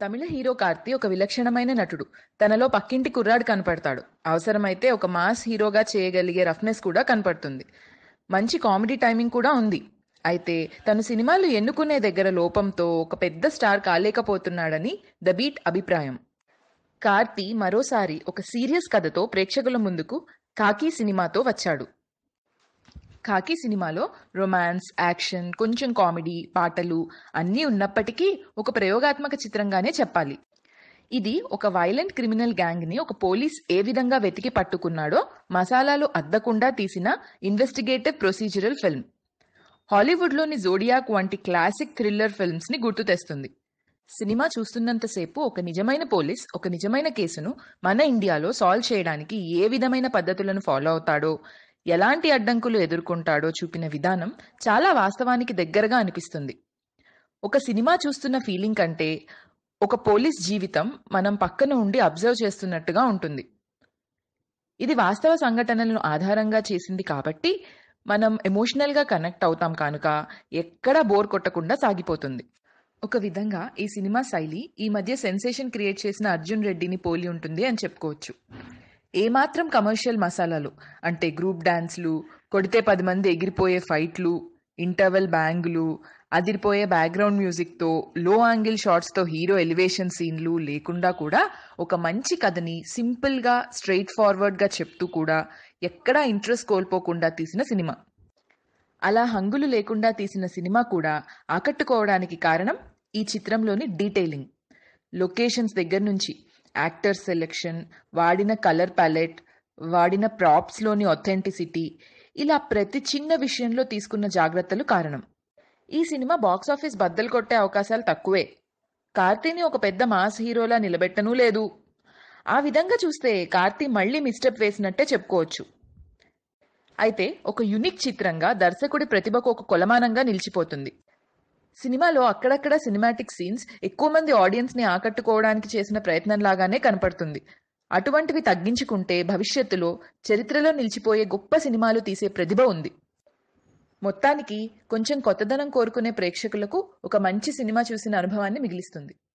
తమిళ hero Karthi ఒక విలక్షణమైన నటుడు తనలో పక్కింటి కుర్రాడు కనపడతాడు అవసరమైతే ఒక మాస్ హీరోగా చేయగలిగే రఫ్నెస్ కూడా కనపడుతుంది మంచి కామెడీ టైమింగ్ కూడా ఉంది అయితే తను సినిమాలు ఎన్నుకునే దగ్గర లోపంతో ఒక పెద్ద స్టార్ కాలేకపోతున్నాడని ద బీట్ అభిప్రాయం కార్తీ మరోసారి ఒక సీరియస్ కథతో ప్రేక్షకుల ముందుకు కాకీ సినిమాతో వచ్చాడు కాకి సినిమాలో రొమాన్స్ యాక్షన్ కొంచెం కామెడీ పాటలు అన్నీ ఉన్నప్పటికీ ఒక ప్రయోగాత్మక చిత్రంగానే చెప్పాలి ఇది ఒక వైలెంట్ క్రిమినల్ గ్యాంగ్ని ఒక పోలీస్ ఏ విధంగా వెతికి పట్టుకున్నాడో మసాలాలు అద్దకుండా తీసిన ఇన్వెస్టిగేటివ్ ప్రొసీజరల్ ఫిల్మ్ హాలీవుడ్లోని జోడియాక్ వంటి క్లాసిక్ థ్రిల్లర్ ఫిల్మ్స్ని గుర్తు తెస్తుంది సినిమా చూస్తున్నంతసేపు ఒక నిజమైన పోలీస్ ఒక నిజమైన కేసును మన ఇండియాలో సాల్వ్ చేయడానికి ఏ విధమైన పద్ధతులను ఫాలో అవుతాడో ఎలాంటి అడ్డంకులు ఎదుర్కొంటాడో చూపిన విధానం చాలా వాస్తవానికి దగ్గరగా అనిపిస్తుంది ఒక సినిమా చూస్తున్న ఫీలింగ్ కంటే ఒక పోలీస్ జీవితం మనం పక్కన ఉండి అబ్జర్వ్ చేస్తున్నట్టుగా ఉంటుంది ఇది వాస్తవ సంఘటనలను ఆధారంగా చేసింది కాబట్టి మనం ఎమోషనల్గా కనెక్ట్ అవుతాం కనుక ఎక్కడా బోర్ కొట్టకుండా సాగిపోతుంది ఒక విధంగా ఈ సినిమా శైలి ఈ మధ్య సెన్సేషన్ క్రియేట్ చేసిన అర్జున్ రెడ్డిని పోలి ఉంటుంది అని చెప్పుకోవచ్చు ఏమాత్రం కమర్షియల్ మసాలాలు అంటే గ్రూప్ డాన్స్లు కొడితే పది మంది ఎగిరిపోయే ఫైట్లు ఇంటర్వెల్ బ్యాంగులు అదిరిపోయే background మ్యూజిక్తో low angle షార్ట్స్తో hero elevation సీన్లు లేకుండా కూడా ఒక మంచి కథని సింపుల్గా స్ట్రైట్ ఫార్వర్డ్గా చెప్తూ కూడా ఎక్కడా ఇంట్రెస్ట్ కోల్పోకుండా తీసిన సినిమా అలా హంగులు లేకుండా తీసిన సినిమా కూడా ఆకట్టుకోవడానికి కారణం ఈ చిత్రంలోని డీటెయిలింగ్ లొకేషన్స్ దగ్గర నుంచి యాక్టర్ సెలెక్షన్ వాడిన కలర్ ప్యాలెట్ వాడిన ప్రాప్స్లోని ఒథెంటిసిటీ ఇలా ప్రతి చిన్న విషయంలో తీసుకున్న జాగ్రత్తలు కారణం ఈ సినిమా బాక్సాఫీస్ బద్దలు కొట్టే అవకాశాలు తక్కువే కార్తీని ఒక పెద్ద మాస్ హీరోలా నిలబెట్టనూ లేదు ఆ విధంగా చూస్తే కార్తీ మళ్ళీ మిస్టెప్ వేసినట్టే చెప్పుకోవచ్చు అయితే ఒక యునిక్ చిత్రంగా దర్శకుడి ప్రతిభకు ఒక కొలమానంగా నిలిచిపోతుంది సినిమాలో అక్కడక్కడ సినిమాటిక్ సీన్స్ ఎక్కువ మంది ఆడియన్స్ ని ఆకట్టుకోవడానికి చేసిన ప్రయత్నంలాగానే కనపడుతుంది అటువంటివి తగ్గించుకుంటే భవిష్యత్తులో చరిత్రలో నిలిచిపోయే గొప్ప సినిమాలు తీసే ప్రతిభ ఉంది మొత్తానికి కొంచెం కొత్తదనం కోరుకునే ప్రేక్షకులకు ఒక మంచి సినిమా చూసిన అనుభవాన్ని మిగిలిస్తుంది